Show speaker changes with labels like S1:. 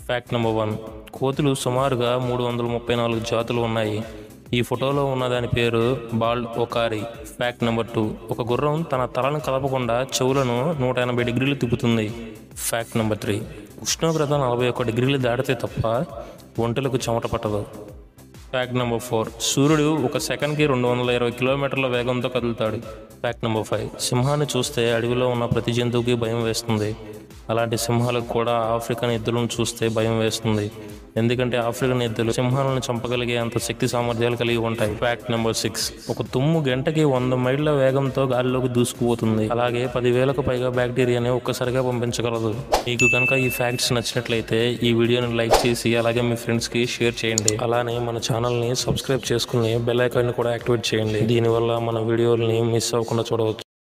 S1: fact number one కోతులు సుమారుగా మూడు వందల ముప్పై నాలుగు జాతులు ఉన్నాయి ఈ ఫోటోలో ఉన్న దాని పేరు బాల్డ్ ఒకారి ఫ్యాక్ట్ నెంబర్ టూ ఒక గుర్రం తన తలను కదపకుండా చెవులను నూట ఎనభై డిగ్రీలు తిప్పుతుంది ఫ్యాక్ట్ నెంబర్ త్రీ ఉష్ణోగ్రత నలభై ఒక్క డిగ్రీలు దాటితే తప్ప ఒంటెలకు చెమట పట్టదు ఫ్యాక్ట్ నెంబర్ ఫోర్ సూర్యుడు ఒక సెకండ్కి రెండు వందల ఇరవై కిలోమీటర్ల వేగంతో కదులుతాడు ఫ్యాక్ట్ నెంబర్ ఫైవ్ సింహాన్ని చూస్తే అడవిలో ఉన్న ప్రతి జంతువుకి భయం వేస్తుంది అలాంటి సింహాలకు కూడా ఆఫ్రికన్ ఎద్దులను చూస్తే భయం వేస్తుంది ఎందుకంటే ఆఫ్రికన్ ఎద్దులు సింహాలను చంపగలిగే అంత శక్తి సామర్థ్యాలు కలిగి ఉంటాయి ఫ్యాక్ట్ నెంబర్ సిక్స్ ఒక తుమ్ము గంటకి వంద మైళ్ళ వేగంతో గాలిలోకి దూసుకుపోతుంది అలాగే పదివేలకు పైగా బ్యాక్టీరియాని ఒక్కసారిగా పంపించగలదు మీకు కనుక ఈ ఫ్యాక్ట్స్ నచ్చినట్లయితే ఈ వీడియోని లైక్ చేసి అలాగే మీ ఫ్రెండ్స్కి షేర్ చేయండి అలానే మన ఛానల్ని సబ్స్క్రైబ్ చేసుకుని బెల్ ఐకాన్ని కూడా యాక్టివేట్ చేయండి దీనివల్ల మన వీడియోల్ని మిస్ అవ్వకుండా చూడవచ్చు